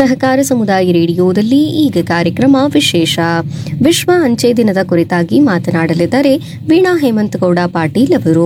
ಸಹಕಾರ ಸಮುದಾಯ ರೇಡಿಯೋದಲ್ಲಿ ಈಗ ಕಾರ್ಯಕ್ರಮ ವಿಶೇಷ ವಿಶ್ವ ಅಂಚೆ ದಿನದ ಕುರಿತಾಗಿ ಮಾತನಾಡಲಿದ್ದಾರೆ ವೀಣಾ ಹೇಮಂತಗೌಡ ಪಾಟೀಲ್ ಅವರು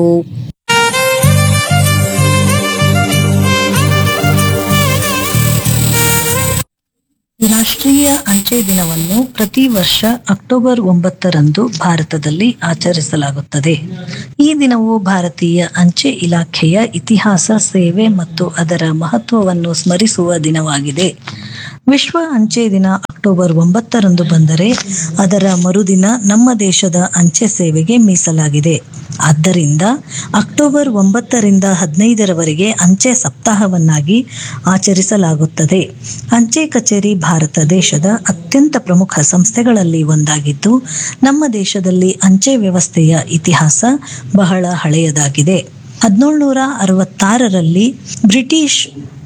ರಾಷ್ಟ್ರೀಯ ಅಂಚೆ ದಿನವನ್ನು ಪ್ರತಿ ವರ್ಷ ಅಕ್ಟೋಬರ್ ಒಂಬತ್ತರಂದು ಭಾರತದಲ್ಲಿ ಆಚರಿಸಲಾಗುತ್ತದೆ ಈ ದಿನವು ಭಾರತೀಯ ಅಂಚೆ ಇಲಾಖೆಯ ಇತಿಹಾಸ ಸೇವೆ ಮತ್ತು ಅದರ ಮಹತ್ವವನ್ನು ಸ್ಮರಿಸುವ ದಿನವಾಗಿದೆ ವಿಶ್ವ ಅಂಚೆ ದಿನ ಅಕ್ಟೋಬರ್ ಒಂಬತ್ತರಂದು ಬಂದರೆ ಅದರ ಮರುದಿನ ನಮ್ಮ ದೇಶದ ಅಂಚೆ ಸೇವೆಗೆ ಮೀಸಲಾಗಿದೆ ಆದ್ದರಿಂದ ಅಕ್ಟೋಬರ್ ಒಂಬತ್ತರಿಂದ ಹದಿನೈದರವರೆಗೆ ಅಂಚೆ ಸಪ್ತಾಹವನ್ನಾಗಿ ಆಚರಿಸಲಾಗುತ್ತದೆ ಅಂಚೆ ಕಚೇರಿ ಭಾರತ ದೇಶದ ಅತ್ಯಂತ ಪ್ರಮುಖ ಸಂಸ್ಥೆಗಳಲ್ಲಿ ಒಂದಾಗಿದ್ದು ನಮ್ಮ ದೇಶದಲ್ಲಿ ಅಂಚೆ ವ್ಯವಸ್ಥೆಯ ಇತಿಹಾಸ ಬಹಳ ಹಳೆಯದಾಗಿದೆ ಹದಿನೇಳುನೂರ ಅರವತ್ತಾರರಲ್ಲಿ ಬ್ರಿಟಿಷ್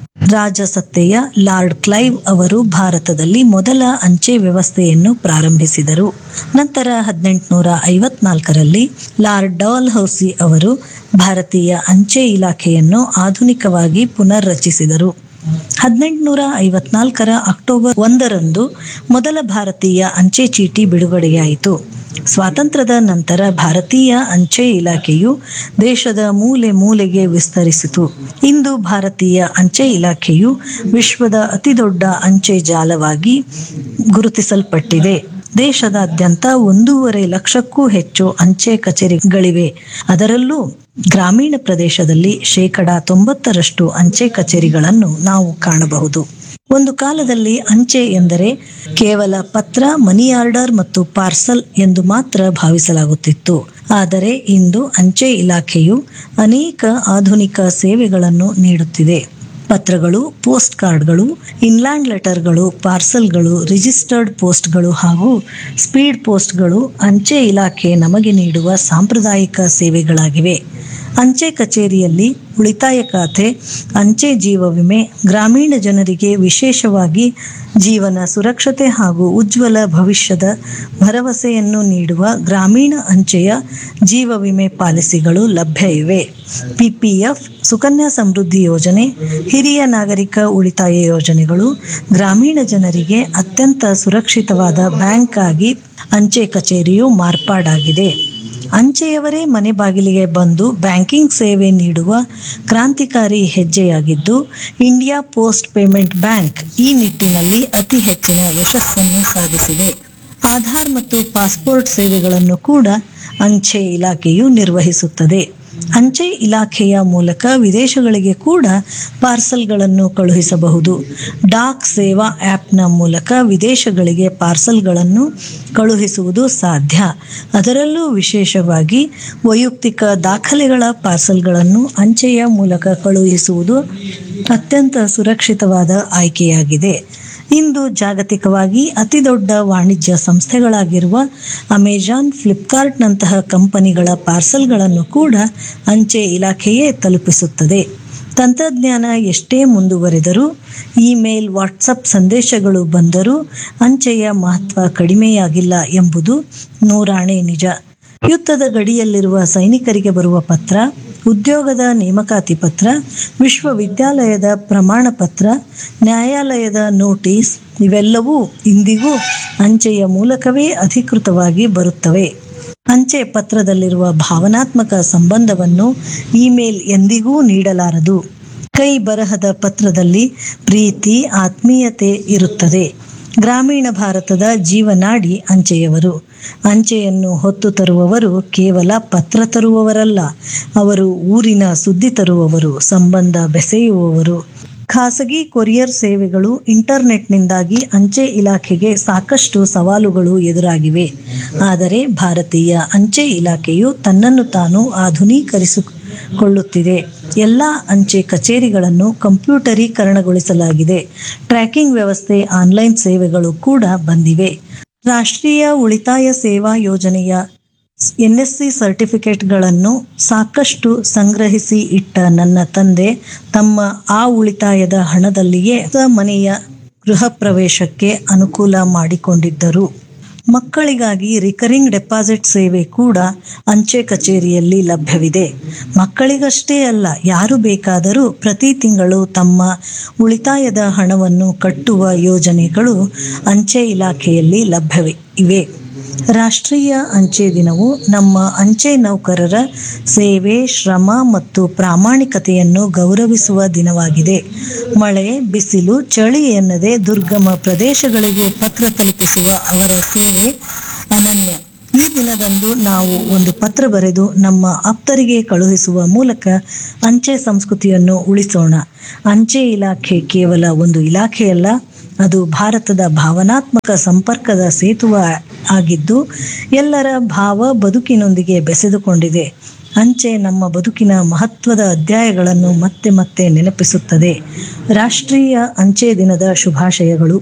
ರಾಜಸತ್ತೆಯ ಲಾರ್ಡ್ ಕ್ಲೈವ್ ಅವರು ಭಾರತದಲ್ಲಿ ಮೊದಲ ಅಂಚೆ ವ್ಯವಸ್ಥೆಯನ್ನು ಪ್ರಾರಂಭಿಸಿದರು ನಂತರ ಹದಿನೆಂಟುನೂರ ಐವತ್ನಾಲ್ಕರಲ್ಲಿ ಲಾರ್ಡ್ ಡಾಲ್ ಹೌಸಿ ಅವರು ಭಾರತೀಯ ಅಂಚೆ ಇಲಾಖೆಯನ್ನು ಆಧುನಿಕವಾಗಿ ಪುನರ್ರಚಿಸಿದರು ಹದಿನೆಂಟುನೂರ ಐವತ್ನಾಲ್ಕರ ಅಕ್ಟೋಬರ್ ಒಂದರಂದು ಮೊದಲ ಭಾರತೀಯ ಅಂಚೆ ಚೀಟಿ ಬಿಡುಗಡೆಯಾಯಿತು ಸ್ವಾತಂತ್ರ್ಯದ ನಂತರ ಭಾರತೀಯ ಅಂಚೆ ಇಲಾಖೆಯು ದೇಶದ ಮೂಲೆ ಮೂಲೆಗೆ ವಿಸ್ತರಿಸಿತು ಇಂದು ಭಾರತೀಯ ಅಂಚೆ ಇಲಾಖೆಯು ವಿಶ್ವದ ಅತಿದೊಡ್ಡ ಅಂಚೆ ಜಾಲವಾಗಿ ಗುರುತಿಸಲ್ಪಟ್ಟಿದೆ ದೇಶದಾದ್ಯಂತ ಒಂದೂವರೆ ಲಕ್ಷಕ್ಕೂ ಹೆಚ್ಚು ಅಂಚೆ ಕಚೇರಿಗಳಿವೆ ಅದರಲ್ಲೂ ಗ್ರಾಮೀಣ ಪ್ರದೇಶದಲ್ಲಿ ಶೇಕಡ ತೊಂಬತ್ತರಷ್ಟು ಅಂಚೆ ಕಚೇರಿಗಳನ್ನು ನಾವು ಕಾಣಬಹುದು ಒಂದು ಕಾಲದಲ್ಲಿ ಅಂಚೆ ಎಂದರೆ ಕೇವಲ ಪತ್ರ ಮನಿ ಆರ್ಡರ್ ಮತ್ತು ಪಾರ್ಸಲ್ ಎಂದು ಮಾತ್ರ ಭಾವಿಸಲಾಗುತ್ತಿತ್ತು ಆದರೆ ಇಂದು ಅಂಚೆ ಇಲಾಖೆಯು ಅನೇಕ ಆಧುನಿಕ ಸೇವೆಗಳನ್ನು ನೀಡುತ್ತಿದೆ ಪತ್ರಗಳು ಪೋಸ್ಟ್ ಕಾರ್ಡ್ಗಳು ಇನ್ಲ್ಯಾಂಡ್ ಲೆಟರ್ಗಳು ಪಾರ್ಸಲ್ಗಳು ರಿಜಿಸ್ಟರ್ಡ್ ಪೋಸ್ಟ್ಗಳು ಹಾಗೂ ಸ್ಪೀಡ್ ಪೋಸ್ಟ್ಗಳು ಅಂಚೆ ಇಲಾಖೆ ನಮಗೆ ನೀಡುವ ಸಾಂಪ್ರದಾಯಿಕ ಸೇವೆಗಳಾಗಿವೆ ಅಂಚೆ ಕಚೇರಿಯಲ್ಲಿ ಉಳಿತಾಯ ಖಾತೆ ಅಂಚೆ ಜೀವ ವಿಮೆ ಗ್ರಾಮೀಣ ಜನರಿಗೆ ವಿಶೇಷವಾಗಿ ಜೀವನ ಸುರಕ್ಷತೆ ಹಾಗೂ ಉಜ್ವಲ ಭವಿಷ್ಯದ ಭರವಸೆಯನ್ನು ನೀಡುವ ಗ್ರಾಮೀಣ ಅಂಚೆಯ ಜೀವ ವಿಮೆ ಪಾಲಿಸಿಗಳು ಲಭ್ಯ ಇವೆ ಪಿಪಿಎಫ್ ಸುಕನ್ಯಾ ಸಮೃದ್ಧಿ ಯೋಜನೆ ಹಿರಿಯ ನಾಗರಿಕ ಉಳಿತಾಯ ಯೋಜನೆಗಳು ಗ್ರಾಮೀಣ ಜನರಿಗೆ ಅತ್ಯಂತ ಸುರಕ್ಷಿತವಾದ ಬ್ಯಾಂಕ್ ಆಗಿ ಅಂಚೆ ಕಚೇರಿಯು ಮಾರ್ಪಾಡಾಗಿದೆ ಅಂಚೆಯವರೇ ಮನೆ ಬಾಗಿಲಿಗೆ ಬಂದು ಬ್ಯಾಂಕಿಂಗ್ ಸೇವೆ ನೀಡುವ ಕ್ರಾಂತಿಕಾರಿ ಹೆಜ್ಜೆಯಾಗಿದ್ದು ಇಂಡಿಯಾ ಪೋಸ್ಟ್ ಪೇಮೆಂಟ್ ಬ್ಯಾಂಕ್ ಈ ನಿಟ್ಟಿನಲ್ಲಿ ಅತಿ ಹೆಚ್ಚಿನ ಯಶಸ್ಸನ್ನು ಸಾಧಿಸಿದೆ ಆಧಾರ್ ಮತ್ತು ಪಾಸ್ಪೋರ್ಟ್ ಸೇವೆಗಳನ್ನು ಕೂಡ ಅಂಚೆ ಇಲಾಖೆಯು ನಿರ್ವಹಿಸುತ್ತದೆ ಅಂಚೆ ಇಲಾಖೆಯ ಮೂಲಕ ವಿದೇಶಗಳಿಗೆ ಕೂಡ ಪಾರ್ಸಲ್ಗಳನ್ನು ಕಳುಹಿಸಬಹುದು ಡಾಕ್ ಸೇವಾ ಆ್ಯಪ್ನ ಮೂಲಕ ವಿದೇಶಗಳಿಗೆ ಪಾರ್ಸಲ್ಗಳನ್ನು ಕಳುಹಿಸುವುದು ಸಾಧ್ಯ ಅದರಲ್ಲೂ ವಿಶೇಷವಾಗಿ ವೈಯಕ್ತಿಕ ದಾಖಲೆಗಳ ಪಾರ್ಸಲ್ಗಳನ್ನು ಅಂಚೆಯ ಮೂಲಕ ಕಳುಹಿಸುವುದು ಅತ್ಯಂತ ಸುರಕ್ಷಿತವಾದ ಆಯ್ಕೆಯಾಗಿದೆ ಇಂದು ಜಾಗತಿಕವಾಗಿ ಅತಿದೊಡ್ಡ ವಾಣಿಜ್ಯ ಸಂಸ್ಥೆಗಳಾಗಿರುವ ಅಮೆಜಾನ್ ಫ್ಲಿಪ್ಕಾರ್ಟ್ನಂತಹ ಕಂಪನಿಗಳ ಪಾರ್ಸಲ್ಗಳನ್ನು ಕೂಡ ಅಂಚೆ ಇಲಾಖೆಯೇ ತಲುಪಿಸುತ್ತದೆ ತಂತ್ರಜ್ಞಾನ ಎಷ್ಟೇ ಮುಂದುವರೆದರೂ ಇಮೇಲ್ ವಾಟ್ಸಪ್ ಸಂದೇಶಗಳು ಬಂದರೂ ಅಂಚೆಯ ಮಹತ್ವ ಕಡಿಮೆಯಾಗಿಲ್ಲ ಎಂಬುದು ನೂರಾಣೆ ನಿಜ ಯುದ್ಧದ ಗಡಿಯಲ್ಲಿರುವ ಸೈನಿಕರಿಗೆ ಬರುವ ಪತ್ರ ಉದ್ಯೋಗದ ನೇಮಕಾತಿ ಪತ್ರ ವಿಶ್ವವಿದ್ಯಾಲಯದ ಪ್ರಮಾಣ ಪತ್ರ ನ್ಯಾಯಾಲಯದ ನೋಟಿಸ್ ಇವೆಲ್ಲವೂ ಇಂದಿಗೂ ಅಂಚೆಯ ಮೂಲಕವೇ ಅಧಿಕೃತವಾಗಿ ಬರುತ್ತವೆ ಅಂಚೆ ಪತ್ರದಲ್ಲಿರುವ ಭಾವನಾತ್ಮಕ ಸಂಬಂಧವನ್ನು ಇಮೇಲ್ ಎಂದಿಗೂ ನೀಡಲಾರದು ಕೈ ಬರಹದ ಪತ್ರದಲ್ಲಿ ಪ್ರೀತಿ ಆತ್ಮೀಯತೆ ಇರುತ್ತದೆ ಗ್ರಾಮೀಣ ಭಾರತದ ಜೀವನಾಡಿ ಅಂಚೆಯವರು ಅಂಚೆಯನ್ನು ಹೊತ್ತು ತರುವವರು ಕೇವಲ ಪತ್ರ ತರುವವರಲ್ಲ ಅವರು ಊರಿನ ಸುದ್ದಿ ತರುವವರು ಸಂಬಂಧ ಬೆಸೆಯುವವರು ಖಾಸಗಿ ಕೊರಿಯರ್ ಸೇವೆಗಳು ಇಂಟರ್ನೆಟ್ನಿಂದಾಗಿ ಅಂಚೆ ಇಲಾಖೆಗೆ ಸಾಕಷ್ಟು ಸವಾಲುಗಳು ಎದುರಾಗಿವೆ ಆದರೆ ಭಾರತೀಯ ಅಂಚೆ ಇಲಾಖೆಯು ತನ್ನನ್ನು ತಾನು ಆಧುನೀಕರಿಸಿಕೊಳ್ಳುತ್ತಿದೆ ಎಲ್ಲ ಅಂಚೆ ಕಚೇರಿಗಳನ್ನು ಕಂಪ್ಯೂಟರೀಕರಣಗೊಳಿಸಲಾಗಿದೆ ಟ್ರ್ಯಾಕಿಂಗ್ ವ್ಯವಸ್ಥೆ ಆನ್ಲೈನ್ ಸೇವೆಗಳು ಕೂಡ ಬಂದಿವೆ ರಾಷ್ಟ್ರೀಯ ಉಳಿತಾಯ ಸೇವಾ ಯೋಜನೆಯ ಎನ್ಎಸ್ಸಿ ಸರ್ಟಿಫಿಕೇಟ್ಗಳನ್ನು ಸಾಕಷ್ಟು ಸಂಗ್ರಹಿಸಿ ಇಟ್ಟ ನನ್ನ ತಂದೆ ತಮ್ಮ ಆ ಉಳಿತಾಯದ ಹಣದಲ್ಲಿಯೇ ಹೊಸ ಮನೆಯ ಗೃಹ ಪ್ರವೇಶಕ್ಕೆ ಅನುಕೂಲ ಮಾಡಿಕೊಂಡಿದ್ದರು ಮಕ್ಕಳಿಗಾಗಿ ರಿಕರಿಂಗ್ ಡೆಪಾಸಿಟ್ ಸೇವೆ ಕೂಡ ಅಂಚೆ ಕಚೇರಿಯಲ್ಲಿ ಲಭ್ಯವಿದೆ ಮಕ್ಕಳಿಗಷ್ಟೇ ಅಲ್ಲ ಯಾರು ಬೇಕಾದರೂ ಪ್ರತಿ ತಿಂಗಳು ತಮ್ಮ ಉಳಿತಾಯದ ಹಣವನ್ನು ಕಟ್ಟುವ ಯೋಜನೆಗಳು ಅಂಚೆ ಇಲಾಖೆಯಲ್ಲಿ ಲಭ್ಯವಿವೆ ಇವೆ ರಾಷ್ಟ್ರೀಯ ಅಂಚೆ ದಿನವು ನಮ್ಮ ಅಂಚೆ ನೌಕರರ ಸೇವೆ ಶ್ರಮ ಮತ್ತು ಪ್ರಾಮಾಣಿಕತೆಯನ್ನು ಗೌರವಿಸುವ ದಿನವಾಗಿದೆ ಮಳೆ ಬಿಸಿಲು ಚಳಿ ಎನ್ನದೆ ದುರ್ಗಮ ಪ್ರದೇಶಗಳಿಗೂ ಪತ್ರ ತಲುಪಿಸುವ ಅವರ ಸೇವೆ ಅನನ್ಯ ಈ ದಿನದಂದು ನಾವು ಒಂದು ಪತ್ರ ಬರೆದು ನಮ್ಮ ಆಪ್ತರಿಗೆ ಕಳುಹಿಸುವ ಮೂಲಕ ಅಂಚೆ ಸಂಸ್ಕೃತಿಯನ್ನು ಉಳಿಸೋಣ ಅಂಚೆ ಇಲಾಖೆ ಕೇವಲ ಒಂದು ಇಲಾಖೆಯಲ್ಲ ಅದು ಭಾರತದ ಭಾವನಾತ್ಮಕ ಸಂಪರ್ಕದ ಸೇತುವ ಆಗಿದ್ದು ಎಲ್ಲರ ಭಾವ ಬದುಕಿನೊಂದಿಗೆ ಬೆಸೆದುಕೊಂಡಿದೆ ಅಂಚೆ ನಮ್ಮ ಬದುಕಿನ ಮಹತ್ವದ ಅಧ್ಯಾಯಗಳನ್ನು ಮತ್ತೆ ಮತ್ತೆ ನೆನಪಿಸುತ್ತದೆ ರಾಷ್ಟ್ರೀಯ ಅಂಚೆ ದಿನದ ಶುಭಾಶಯಗಳು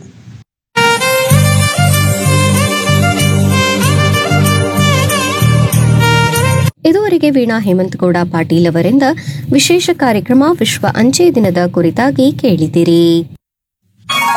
ಇದುವರೆಗೆ ವೀಣಾ ಹೇಮಂತಗೌಡ ಪಾಟೀಲ್ ಅವರಿಂದ ವಿಶೇಷ ಕಾರ್ಯಕ್ರಮ ವಿಶ್ವ ಅಂಚೆ ದಿನದ ಕುರಿತಾಗಿ ಕೇಳಿದಿರಿ